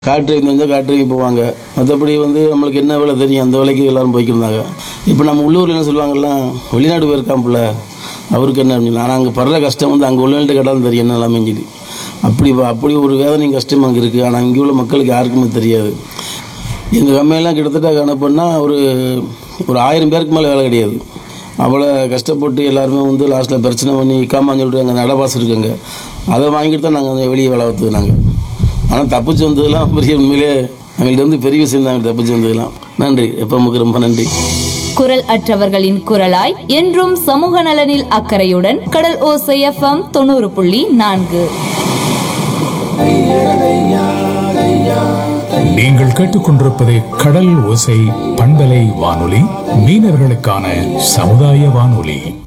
காட்டுக்கு தெரிஞ்சால் காட்டுக்கு போவாங்க மற்றபடி வந்து நம்மளுக்கு என்ன வேலை தெரியும் அந்த வேலைக்கு எல்லாரும் போய்க்கிருந்தாங்க இப்போ நம்ம உள்ளூரில் என்ன சொல்லுவாங்கல்ல வெளிநாடு போயிருக்காப்புல அவருக்கு என்ன அப்படின்னு ஆனால் அங்கே படுற கஷ்டம் வந்து அங்கே உள்ளவங்கள்ட்ட கேட்டாலும் தெரியும் என்ன எல்லாமே சொல்லி அப்படி அப்படி ஒரு வேதனையும் கஷ்டம் அங்கே இருக்குது ஆனால் இங்கே உள்ள மக்களுக்கு யாருக்குமே தெரியாது எங்கள் கம்மியெல்லாம் கிட்டத்தட்ட கணக்குன்னா ஒரு ஒரு ஆயிரம் பேருக்கு மேலே வேலை கிடையாது அவ்வளோ கஷ்டப்பட்டு எல்லாருமே வந்து லாஸ்ட்டில் பிரச்சனை பண்ணி இக்காமான்னு சொல்லிட்டு அங்கே நடபாசம் இருக்குங்க அதை வாங்கிட்டு தான் நாங்கள் வெளியே வேலை பார்த்துது நாங்கள் ஆனால் தப்பிச்சு வந்ததெல்லாம் பெரிய உண்மையிலே எங்கள்கிட்ட வந்து பெரிய விஷயம் தான் தப்பிச்சு வந்ததெல்லாம் நன்றி எப்போ நமக்கு ரொம்ப நன்றி குரல் அற்றவர்களின் குரலாய் என்றும் சமூக நலனில் அக்கறையுடன் கடல் ஓசை எஃப்எம் தொண்ணூறு புள்ளி நான்கு நீங்கள் கேட்டுக்கொண்டிருப்பது கடல் ஓசை பண்பலை வானொலி மீனவர்களுக்கான சமுதாய வானொலி